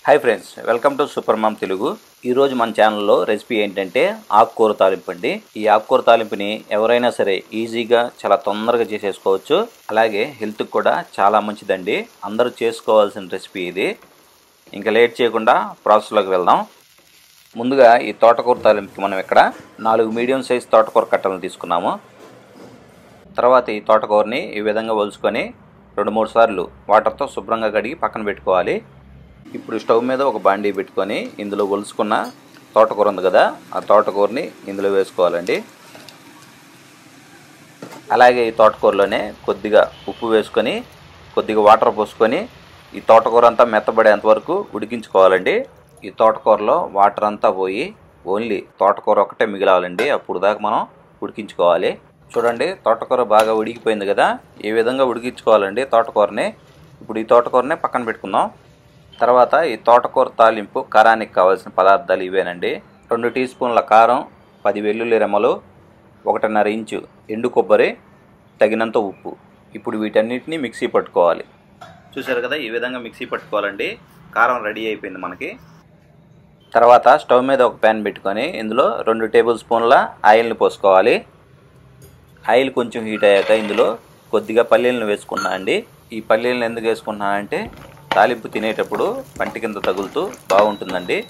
hi friends welcome to super mom Telugu ఈరోజు మన ఛానల్లో రెసిపీ ఏంటంటే ఆకుకూర తాలింపు అండి ఈ ఆకుకూర తాలింపుని ఎవరైనా సరే ఈజీగా చాలా తొందరగా చేసేసుకోవచ్చు అలాగే హెల్త్కి కూడా చాలా మంచిదండి అందరూ చేసుకోవాల్సిన రెసిపీ ఇది ఇంకా లేట్ చేయకుండా ప్రాసెస్లోకి వెళ్దాం ముందుగా ఈ తోటకూర తాలింపుకి మనం ఇక్కడ నాలుగు మీడియం సైజ్ తోటకూర కట్టలను తీసుకున్నాము తర్వాత ఈ తోటకూరని ఈ విధంగా ఒలుచుకొని రెండు మూడు సార్లు వాటర్తో శుభ్రంగా కడిగి పక్కన పెట్టుకోవాలి ఇప్పుడు స్టవ్ మీద ఒక బాండీ పెట్టుకొని ఇందులో ఒలుచుకున్న తోటకూర ఉంది కదా ఆ తోటకూరని ఇందులో వేసుకోవాలండి అలాగే ఈ తోటకూరలోనే కొద్దిగా ఉప్పు వేసుకొని కొద్దిగా వాటర్ పోసుకొని ఈ తోటకూర అంతా మెత్తబడేంత వరకు ఉడికించుకోవాలండి ఈ తోటకూరలో వాటర్ అంతా పోయి ఓన్లీ తోటకూర ఒకటే మిగిలాలండి అప్పుడు దాకా మనం ఉడికించుకోవాలి చూడండి తోటకూర బాగా ఉడికిపోయింది కదా ఈ విధంగా ఉడికించుకోవాలండి తోటకూరని ఇప్పుడు ఈ తోటకూరని పక్కన పెట్టుకుందాం తర్వాత ఈ తోటకూర తాలింపు కారానికి కావాల్సిన పదార్థాలు ఇవేనండి రెండు టీ స్పూన్ల కారం పది వెల్లుల్లి రెమ్మలు ఒకటిన్నర ఇంచు ఎండు కొబ్బరి తగినంత ఉప్పు ఇప్పుడు వీటన్నిటిని మిక్సీ పట్టుకోవాలి చూసారు కదా ఈ విధంగా మిక్సీ పట్టుకోవాలండి కారం రెడీ అయిపోయింది మనకి తర్వాత స్టవ్ మీద ఒక ప్యాన్ పెట్టుకొని ఇందులో రెండు టేబుల్ స్పూన్ల ఆయిల్ని పోసుకోవాలి ఆయిల్ కొంచెం హీట్ అయ్యాక ఇందులో కొద్దిగా పల్లీలను వేసుకున్నా అండి ఈ పల్లీలను ఎందుకు వేసుకున్నా అంటే తాలింపు తినేటప్పుడు పంటి కింద తగులుతూ బాగుంటుందండి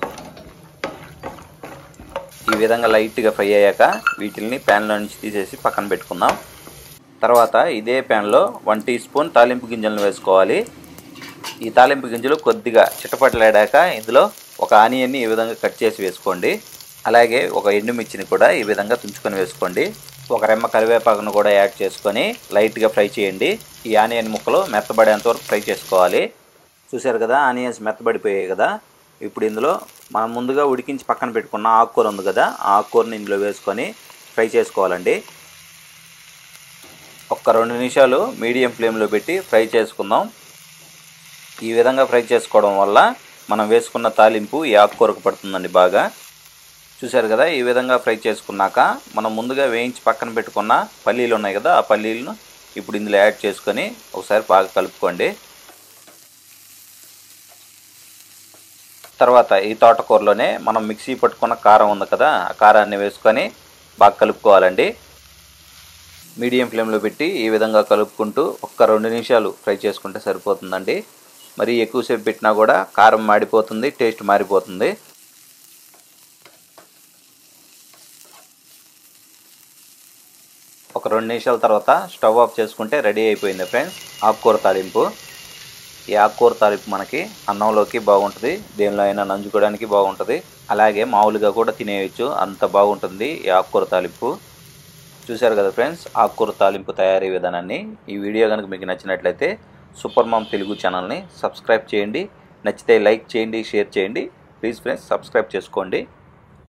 ఈ విధంగా లైట్గా ఫ్రై అయ్యాక వీటిని ప్యాన్లో నుంచి తీసేసి పక్కన పెట్టుకుందాం తర్వాత ఇదే ప్యాన్లో వన్ టీ స్పూన్ తాలింపు గింజలను వేసుకోవాలి ఈ తాలింపు గింజలు కొద్దిగా చిటపటలాడాక ఇందులో ఒక ఆనియన్ని ఈ విధంగా కట్ చేసి వేసుకోండి అలాగే ఒక ఎండుమిర్చిని కూడా ఈ విధంగా తుంచుకొని వేసుకోండి ఒక రెమ్మ కరివేపాకును కూడా యాడ్ చేసుకొని లైట్గా ఫ్రై చేయండి ఈ ఆనియన్ ముక్కలు మెత్తబడేంత వరకు ఫ్రై చేసుకోవాలి చూశారు కదా ఆనియన్స్ మెత్తబడిపోయాయి కదా ఇప్పుడు ఇందులో మనం ముందుగా ఉడికించి పక్కన పెట్టుకున్న ఆకుకూర ఉంది కదా ఆ ఆకుకూరని ఇందులో వేసుకొని ఫ్రై చేసుకోవాలండి ఒక్క రెండు నిమిషాలు మీడియం ఫ్లేమ్లో పెట్టి ఫ్రై చేసుకుందాం ఈ విధంగా ఫ్రై చేసుకోవడం వల్ల మనం వేసుకున్న తాలింపు ఈ ఆకుకూరకు పడుతుందండి బాగా చూశారు కదా ఈ విధంగా ఫ్రై చేసుకున్నాక మనం ముందుగా వేయించి పక్కన పెట్టుకున్న పల్లీలు ఉన్నాయి కదా ఆ పల్లీలను ఇప్పుడు ఇందులో యాడ్ చేసుకొని ఒకసారి బాగా కలుపుకోండి తర్వాత ఈ తోటకూరలోనే మనం మిక్సీ పట్టుకున్న కారం ఉంది కదా ఆ కారాన్ని వేసుకొని బాగా కలుపుకోవాలండి మీడియం ఫ్లేమ్లో పెట్టి ఈ విధంగా కలుపుకుంటూ ఒక్క రెండు నిమిషాలు ఫ్రై చేసుకుంటే సరిపోతుందండి మరి ఎక్కువసేపు పెట్టినా కూడా కారం మాడిపోతుంది టేస్ట్ మారిపోతుంది ఒక రెండు నిమిషాల తర్వాత స్టవ్ ఆఫ్ చేసుకుంటే రెడీ అయిపోయింది ఫ్రెండ్స్ ఆకుకూర తాలింపు ఈ ఆకుకూర తాలింపు మనకి అన్నంలోకి బాగుంటుంది దేనిలో అయినా నంచుకోవడానికి బాగుంటుంది అలాగే మామూలుగా కూడా తినేయచ్చు అంత బాగుంటుంది ఈ ఆకుకూర తాలింపు చూశారు కదా ఫ్రెండ్స్ ఆకుకూర తాలింపు తయారీ విధానాన్ని ఈ వీడియో కనుక మీకు నచ్చినట్లయితే సూపర్ మామ్ తెలుగు ఛానల్ని సబ్స్క్రైబ్ చేయండి నచ్చితే లైక్ చేయండి షేర్ చేయండి ప్లీజ్ ఫ్రెండ్స్ సబ్స్క్రైబ్ చేసుకోండి